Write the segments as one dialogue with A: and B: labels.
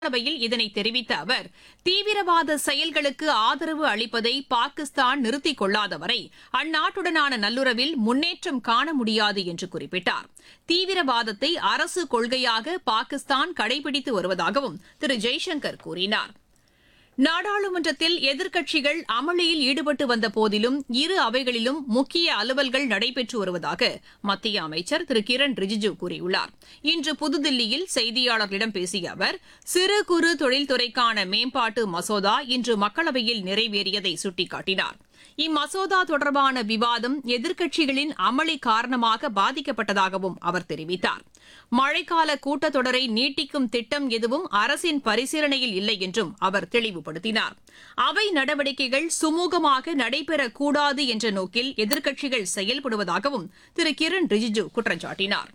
A: சபையில் இதனை தெரிவித்த அவர் தீவிரவாத செயல்களுக்கு ஆதரவு அளிப்பதை பாகிஸ்தான் நிறுத்திக் கொள்ளாத வரை அந்நாட்டுடனான நல்லுறவில் முன்னேற்றம் காண முடியாது என்று குறிப்பிட்டார் தீவிரவாதத்தை அரசு கொள்கையாக பாகிஸ்தான் கடைபிடித்து வருவதாகவும் திரு ஜெய்சங்கர் கூறினார் நாடாளுமன்றத்தில் எதிர்க்கட்சிகள் அமளியில் ஈடுபட்டு வந்த போதிலும் இரு அவைகளிலும் முக்கிய அலுவல்கள் நடைபெற்று வருவதாக மத்திய அமைச்சர் திரு கிரண் ரிஜிஜு கூறியுள்ளார் இன்று புதுதில்லியில் செய்தியாளர்களிடம் பேசிய அவர் சிறு குறு தொழில்துறைக்கான மேம்பாட்டு மசோதா இன்று மக்களவையில் நிறைவேறியதை சுட்டிக்காட்டினார் இம்மசோதா தொடர்பான விவாதம் எதிர்க்கட்சிகளின் அமளி காரணமாக பாதிக்கப்பட்டதாகவும் அவர் தெரிவித்தார் மழைக்கால கூட்டத்தொடரை நீட்டிக்கும் திட்டம் எதுவும் அரசின் பரிசீலனையில் இல்லை என்றும் அவர் தெளிவுபடுத்தினார் அவை நடவடிக்கைகள் சுமூகமாக நடைபெறக்கூடாது என்ற நோக்கில் எதிர்க்கட்சிகள் செயல்படுவதாகவும் திரு கிரண் ரிஜிஜு குற்றம் சாட்டினார்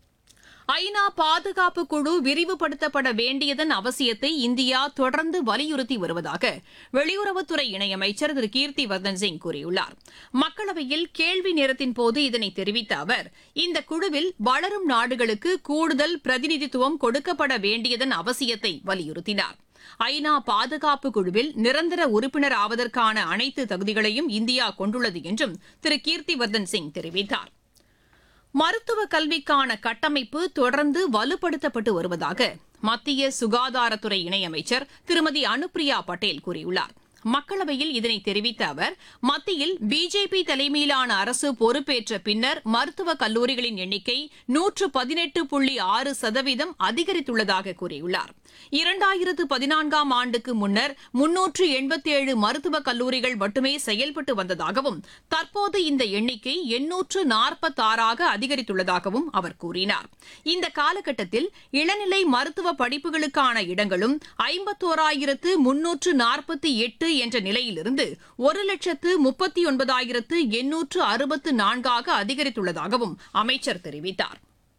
A: ஐநா பாதுகாப்பு குழு விரிவுபடுத்தப்பட வேண்டியதன் அவசியத்தை இந்தியா தொடர்ந்து வலியுறுத்தி வருவதாக வெளியுறவுத்துறை இணையமைச்சர் திரு கீர்த்தி வர்தன் சிங் கூறியுள்ளார் மக்களவையில் கேள்வி நேரத்தின் போது இதனை தெரிவித்த அவர் இந்த குழுவில் வளரும் நாடுகளுக்கு கூடுதல் பிரதிநிதித்துவம் கொடுக்கப்பட வேண்டியதன் அவசியத்தை வலியுறுத்தினார் ஐநா பாதுகாப்பு குழுவில் நிரந்தர உறுப்பினர் ஆவதற்கான அனைத்து தகுதிகளையும் இந்தியா கொண்டுள்ளது என்றும் திரு கீர்த்திவர்தன் சிங் தெரிவித்தார் மருத்துவ கல்விக்கான கட்டமைப்பு தொடர்ந்து வலுப்படுத்தப்பட்டு வருவதாக மத்திய சுகாதாரத்துறை இணையமைச்சர் திருமதி அனுப்பிரியா பட்டேல் கூறியுள்ளார் மக்களவையில் இதனை தெரிவித்த அவர் மத்தியில் பிஜேபி தலைமையிலான அரசு பொறுப்பேற்ற பின்னர் மருத்துவக் கல்லூரிகளின் எண்ணிக்கை நூற்று பதினெட்டு புள்ளி ஆறு சதவீதம் அதிகரித்துள்ளதாக கூறியுள்ளார் இரண்டாயிரத்து பதினான்காம் ஆண்டுக்கு முன்னர் முன்னூற்று எண்பத்தேழு மருத்துவக் கல்லூரிகள் மட்டுமே செயல்பட்டு வந்ததாகவும் தற்போது இந்த எண்ணிக்கை எண்ணூற்று நாற்பத்தாறாக அதிகரித்துள்ளதாகவும் அவர் கூறினார் இந்த காலகட்டத்தில் இளநிலை மருத்துவ படிப்புகளுக்கான இடங்களும் ஐம்பத்தோராயிரத்து முன்னூற்று நாற்பத்தி எட்டு என்ற நிலையிலிருந்து ஒரு லட்சத்து முப்பத்தி ஒன்பதாயிரத்து எண்ணூற்று அறுபத்து நான்காக அதிகரித்துள்ளதாகவும் அமைச்சர் தெரிவித்தார்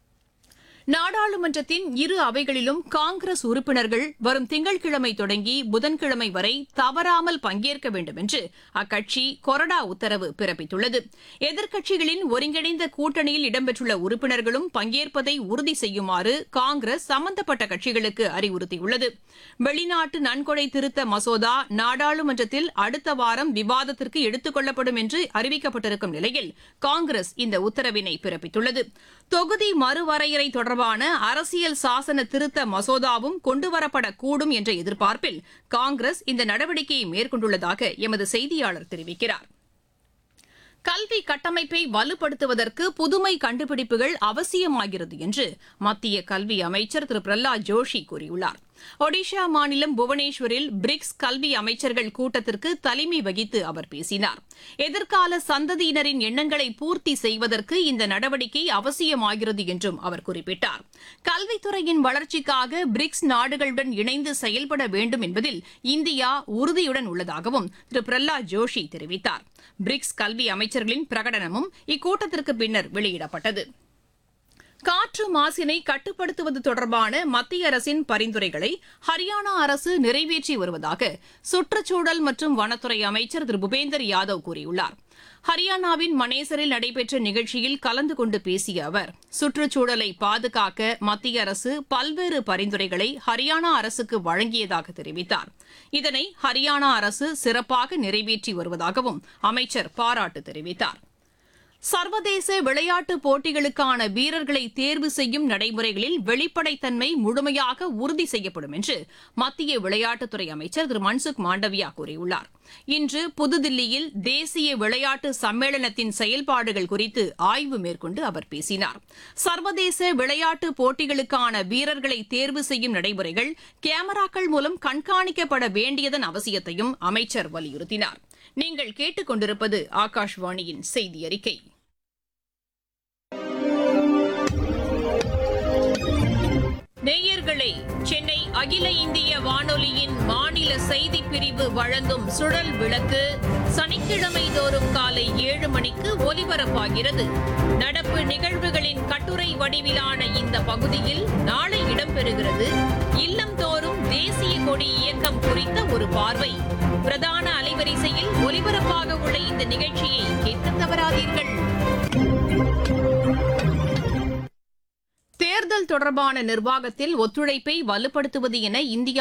A: நாடாளுமன்றத்தின் இரு அவைகளிலும் காங்கிரஸ் உறுப்பினர்கள் வரும் திங்கட்கிழமை தொடங்கி புதன்கிழமை வரை தவறாமல் பங்கேற்க வேண்டும் என்று அக்கட்சி கொறடா உத்தரவு பிறப்பித்துள்ளது எதிர்க்கட்சிகளின் ஒருங்கிணைந்த கூட்டணியில் இடம்பெற்றுள்ள உறுப்பினர்களும் பங்கேற்பதை உறுதி செய்யுமாறு காங்கிரஸ் சம்பந்தப்பட்ட கட்சிகளுக்கு அறிவுறுத்தியுள்ளது வெளிநாட்டு நன்கொடை திருத்த மசோதா நாடாளுமன்றத்தில் அடுத்த வாரம் விவாதத்திற்கு எடுத்துக் கொள்ளப்படும் என்று அறிவிக்கப்பட்டிருக்கும் நிலையில் காங்கிரஸ் இந்த உத்தரவினை பிறப்பித்துள்ளது தொகுதி மறுவரையறை தொடர்பான அரசியல் சாசன திருத்த மசோதாவும் கொண்டுவரப்படக்கூடும் என்ற எதிர்பார்ப்பில் காங்கிரஸ் இந்த நடவடிக்கையை மேற்கொண்டுள்ளதாக எமது செய்தியாளர் தெரிவிக்கிறார் கல்வி கட்டமைப்பை வலுப்படுத்துவதற்கு புதுமை கண்டுபிடிப்புகள் அவசியமாகிறது என்று மத்திய கல்வி அமைச்சர் திரு பிரஹ்லாத் ஜோஷி கூறியுள்ளார் ஒடிஷா மாநிலம் புவனேஸ்வரில் பிரிக்ஸ் கல்வி அமைச்சர்கள் கூட்டத்திற்கு தலைமை வகித்து அவர் பேசினார் எதிர்கால சந்ததியினரின் எண்ணங்களை பூர்த்தி செய்வதற்கு இந்த நடவடிக்கை அவசியமாகிறது என்றும் அவர் குறிப்பிட்டார் கல்வித்துறையின் வளர்ச்சிக்காக பிரிக்ஸ் நாடுகளுடன் இணைந்து செயல்பட வேண்டும் என்பதில் இந்தியா உறுதியுடன் உள்ளதாகவும் திரு பிரஹ்லாத் ஜோஷி தெரிவித்தார் பிரிக்ஸ் கல்வி அமைச்சர்களின் பிரகடனமும் இக்கூட்டத்திற்கு பின்னர் வெளியிடப்பட்டது காற்று மாசினை கட்டுப்படுத்துவது தொடர்பான மத்திய அரசின் பரிந்துரைகளை ஹரியானா அரசு நிறைவேற்றி வருவதாக சுற்றுச்சூழல் மற்றும் வனத்துறை அமைச்சர் திரு பூபேந்தர் யாதவ் கூறியுள்ளார் ஹரியானாவின் மனேசரில் நடைபெற்ற நிகழ்ச்சியில் கலந்து கொண்டு பேசிய அவர் சுற்றுச்சூழலை பாதுகாக்க மத்திய அரசு பல்வேறு பரிந்துரைகளை ஹரியானா அரசுக்கு வழங்கியதாக தெரிவித்தார் இதனை ஹரியானா அரசு சிறப்பாக நிறைவேற்றி வருவதாகவும் அமைச்சர் பாராட்டு தெரிவித்தார் சர்வதேச விளையாட்டுப் போட்டிகளுக்கான வீரர்களை தேர்வு செய்யும் நடைமுறைகளில் வெளிப்படைத்தன்மை முழுமையாக உறுதி செய்யப்படும் என்று மத்திய விளையாட்டுத்துறை அமைச்சர் திரு மன்சுக் மாண்டவியா கூறியுள்ளார் இன்று புதுதில்லியில் தேசிய விளையாட்டு சம்மேளனத்தின் செயல்பாடுகள் குறித்து ஆய்வு மேற்கொண்டு அவர் பேசினார் சர்வதேச விளையாட்டு போட்டிகளுக்கான வீரர்களை தேர்வு செய்யும் நடைமுறைகள் கேமராக்கள் மூலம் கண்காணிக்கப்பட வேண்டியதன் அவசியத்தையும் அமைச்சர் வலியுறுத்தினார் நீங்கள் கேட்டுக்கொண்டிருப்பது ஆகாஷ்வாணியின் செய்தி அறிக்கை நேயர்களே சென்னை அகில இந்திய வானொலியின் மாநில செய்தி பிரிவு வழங்கும் சுழல் விளக்கு சனிக்கிழமை தோறும் காலை ஏழு மணிக்கு ஒலிபரப்பாகிறது நடப்பு நிகழ்வுகளின் கட்டுரை வடிவிலான இந்த பகுதியில் நாளை இடம்பெறுகிறது இல்லந்தோறும் தேசிய கொடி இயக்கம் குறித்த ஒரு பார்வை பிரதான அலைவரிசையில் ஒலிபரப்பாக உள்ள இந்த நிகழ்ச்சியை கேட்க தவறாதீர்கள் தேர்தல் தொடர்பான நிர்வாகத்தில் ஒத்துழைப்பை வலுப்படுத்துவது என இந்தியா